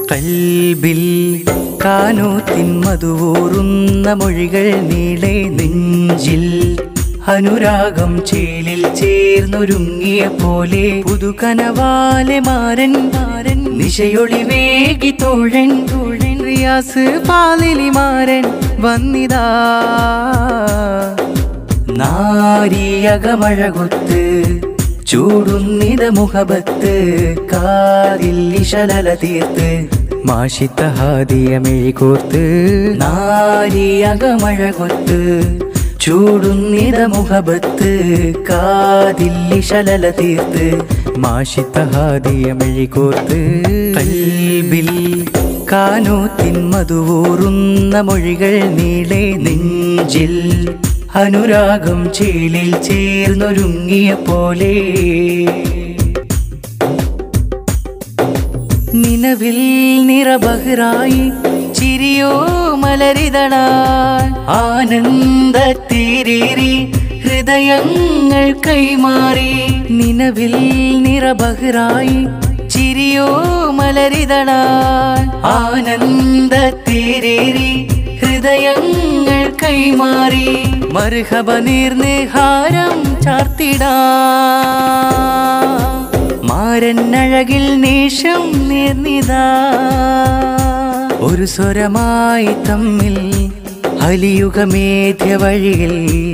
കൽബിൽ കാനൂത്തിൻ മധുവൂറുന്ന മൊഴികൾ നീളെ നെഞ്ചിൽ അനുരാഗം ചേലിൽ ചേർന്നൊരുങ്ങിയ പോലെ പുതുകനവാലെ മാരൻ മാരൻ നിശയൊളി വേഗി തോഴൻ തോഴൻ റിയാസ് പാലിലി മാരൻ വന്നിതാ നാരിയകമഴകൊത്ത് ചൂടുന്നിത മുഖബത്ത് കാതിൽ ഇശലല തീർത്ത് മാഷിത്ത ഹാദിയമെഴികോർത്ത് നാരിയകമഴകൊത്ത് ചൂടുന്നിത മുഖബത്ത് കാതിൽ ഇശലല തീർത്ത് മാഷിത്ത ഹാദിയമെഴികോർത്ത് കൽബിൽ കാനൂത്തിൻ മധുവൂറുന്ന മൊഴികൾ നീളെ നെഞ്ചിൽ അനുരാഗം ചേലിൽ ചേർന്നൊരുങ്ങിയ പോലെ നിലവിൽ നിറബഹ്റായി ചിരിയോ മലരിതളാൽ ആനന്ദത്തീരേറി ഹൃദയങ്ങൾ കൈമാറി നിലവിൽ നിറബഹ്റായി ചിരിയോ മലരിതളാൽ ആനന്ദത്തീരേറി ഹൃദയങ്ങൾ കൈമാറി മർഹബ നീർന്ന് ഹാരം ചാർത്തിടാ മാരൻ അഴകിൽ നേഷം നേർന്നിതാ ഒരു സ്വരമായി തമ്മിൽ അലിയുഗമേധ്യ വഴിയിൽ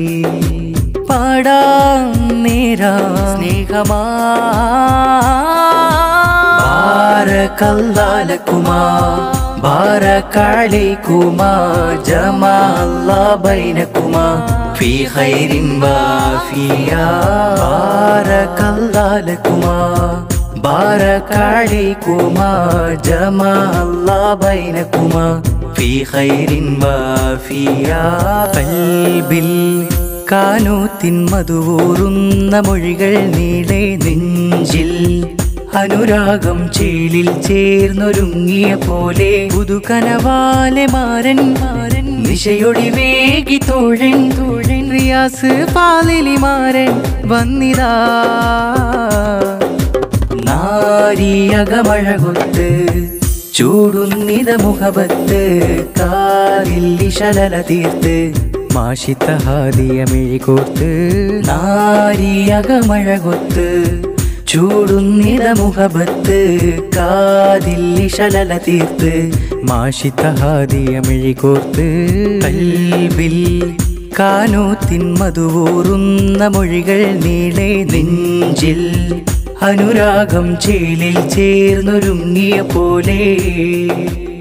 പാടാം നേരാ സ്നേഹമാ ബാരക്കല്ലാലക്കുമാ ബാരക്കാളിക്കുമാ ജമാ അല്ലാ ബൈനക്കുമാ في خير وافيا بارك الله لكما بارك عليكما جمع الله بينكما في خير وافيا قلبിൽ കാനൂത്തിൻ മധുവൂറുന്ന മൊഴികൾ നീളെ നെഞ്ചിൽ അനുരാഗം ചേലിൽ ചേർന്നൊരുങ്ങിയ പോലെ പുതുകനവാലെ മാരൻ മാരൻ നിശയൊടി വേഗി തോഴൻ തോഴൻ റിയാസ് പാലിലി മാരൻ വന്നിതാ നാരിയകമഴകൊത്ത് ചൂടുന്നിത മുഖബത്ത് കാലിൽ ഇശലല തീർത്ത് മാഷിത്ത ഹാദിയമിഴികോർത്ത് നാരിയകമഴകൊത്ത് ചൂടുന്നിത മുഖബത്ത് കാതിൽ ഇശലല തീർത്ത് മാഷിത്ത ഹാദിയമിഴികോർത്ത് കൽബിൽ കാനൂത്തിൻ മധുവൂറുന്ന മൊഴികൾ നീളെ നെഞ്ചിൽ അനുരാഗം ചേലിൽ ചേർന്നൊരുങ്ങിയ പോലെ